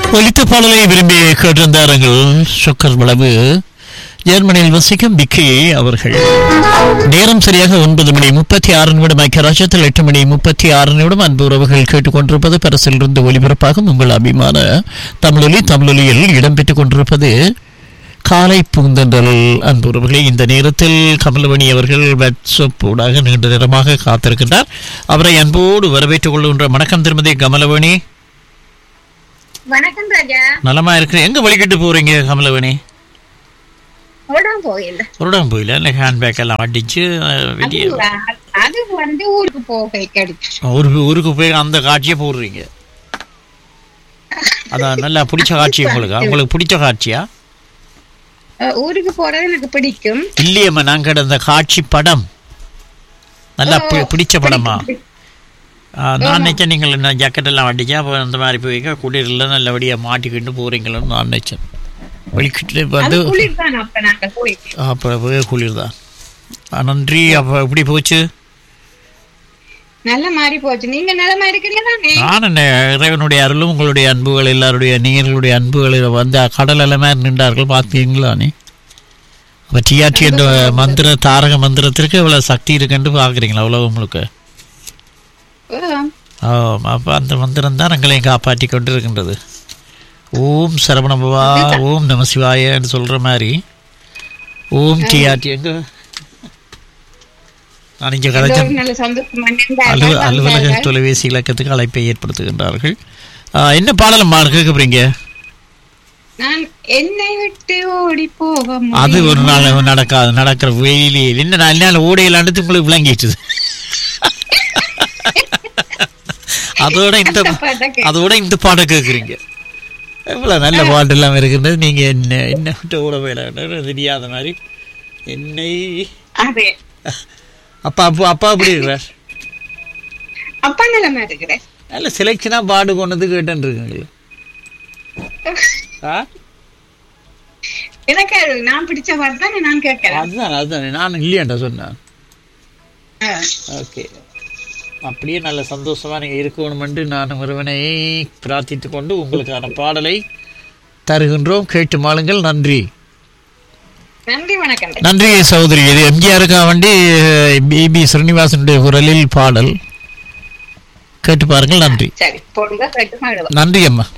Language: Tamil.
ஒலித்த பாடலை விரும்பி கேட்டிருந்தார்கள் சொக்கர் வளவு ஜெர்மனியில் வசிக்கும் பிக்கி அவர்கள் நேரம் சரியாக ஒன்பது மணி முப்பத்தி ஆறு நிமிடம் ஐக்கியராஜ்யத்தில் எட்டு மணி முப்பத்தி ஆறு நிமிடம் அன்பு உறவுகள் கேட்டுக்கொண்டிருப்பது பரசிலிருந்து ஒலிபரப்பாகும் உங்கள் அபிமான தமிழொலி தமிழொலியில் இடம்பெற்றுக் கொண்டிருப்பது காலை பூந்தன்றல் அன்பு உறவுகளே இந்த நேரத்தில் கமலவணி அவர்கள் வாட்ஸ்அப் ஊடாக நீண்ட நேரமாக காத்திருக்கின்றார் அவரை அன்போடு வரவேற்றுக் கொள்கின்ற வணக்கம் திருமதி கமலவணி வணக்கம் ராஜா நலமா இருக்கிறேன் எங்க வழிகிட்டு போறீங்க கமலவணி ஓடாம போயில்ல உருடம் போயில இல்லை ஹேண்ட்பேக் எல்லாம் அடிச்சு அஹ், வெளியே அது வந்து ஊருக்கு போக கிடைச்சு ஒரு ஊருக்கு போய் அந்த காட்சியை போடுறீங்க அதான் நல்லா பிடிச்ச காட்சி உங்களுக்கு உங்களுக்கு பிடிச்ச காட்சியா அஹ் ஊருக்கு போறது எனக்கு பிடிக்கும் இல்லையம்மா நாங்கள் அந்த காட்சி படம் நல்லா பி- பிடிச்ச படமா ஆ, நான் நினைச்சேன் நீங்கள் என்ன ஜாக்கெட் எல்லாம் அடிச்சா அப்போ அந்த மாதிரி போய் குளிரில் நல்லபடியாக மாட்டிக்கிட்டு போறீங்களோன்னு நான் நினைச்சேன் வெளிக்கிட்டு அது வந்து குளிர் தான் அப்ப நாங்க போயிட்டு அப்போ போய் குளிர் தான் ஆ, நன்றி அப்போ எப்படி போச்சு நல்ல மாதிரி போச்சு நீங்க நல்லமா இருக்கிறீங்க தானே நான் என்ன இறைவனுடைய அருளும் உங்களுடைய அன்புகள் எல்லாருடைய நீங்களுடைய அன்புகளில் வந்து கடல் எல்லாமே நின்றார்கள் பார்த்தீங்களா நீ அப்போ டிஆர்டி என்ற மந்திர தாரக மந்திரத்திற்கு இவ்வளோ சக்தி இருக்குன்னு பார்க்குறீங்களா உலகம் முழுக்க அஹ் ஆம் அப்போ அந்த மந்திரம் தான் எங்களையும் காப்பாற்றி கொண்டு இருக்கின்றது ஓம் சரவணபவா ஓம் நம சிவாயன்னு சொல்கிற மாதிரி ஓம் டிஆர்டி எங்க நான் இங்கே கலைச்ச எல்லோரும் நல்ல சந்தோஷமா அலுவ நின்றார்கள், அலுவலக வந்தார்கள். தொலைபேசி இலக்கத்துக்கு அழைப்பை ஏற்படுத்துகின்றார்கள் ஆ, என்ன பாடலம் கேட்க போறீங்க நான் என்னை விட்டு ஓடி போக அது முடியுமா? ஒரு நாள் நடக்காது நடக்கிற வெயிலில் என்ன நாலு நாள் ஓடையிலாண்டு உங்களுக்கு விளங்கிட்டுது அதோட இந்த அந்த பாட்டை கே- அதோட இந்த பாடம் கேட்குறீங்க எவ்வளோ நல்ல பாட்டு எல்லாம் இருக்கின்றது நீங்க என்ன என்ன விட்டு ஓட போயிட தெரியாத மாதிரி என்னை அதே அப்பா அப்பா அப்பா அப்படி இருக்கிறார் அப்பா நிலைமை இருக்கிறேன் நல்ல செலெக்ஷனாக பாடு கொண்டது கேட்டுன்னு இருக்குங்களே ஆ எனக்கு அது நான் பிடிச்ச பாட்டு தானே நான் கேட்கிறேன் அதுதான் அதுதான் நான் இல்லையாண்டா சொன்னேன் அஹ் ஓகே அப்படியே நல்ல சந்தோஷமா நீங்க இருக்கணுமென்று நான் ஒருவனை பிரார்த்தித்துக் கொண்டு உங்களுக்கான பாடலை தருகின்றோம் கேட்டு மாளுங்கள் நன்றி நன்றி வணக்கம் நன்றி சகோதரி இது எம்ஜிஆருக்காக வேண்டி பிபி ஸ்ரீனிவாசனுடைய குரலில் பாடல் கேட்டு பாருங்கள் நன்றி சரி போடுங்க கேட்டு மாடுவோம் நன்றி அம்மா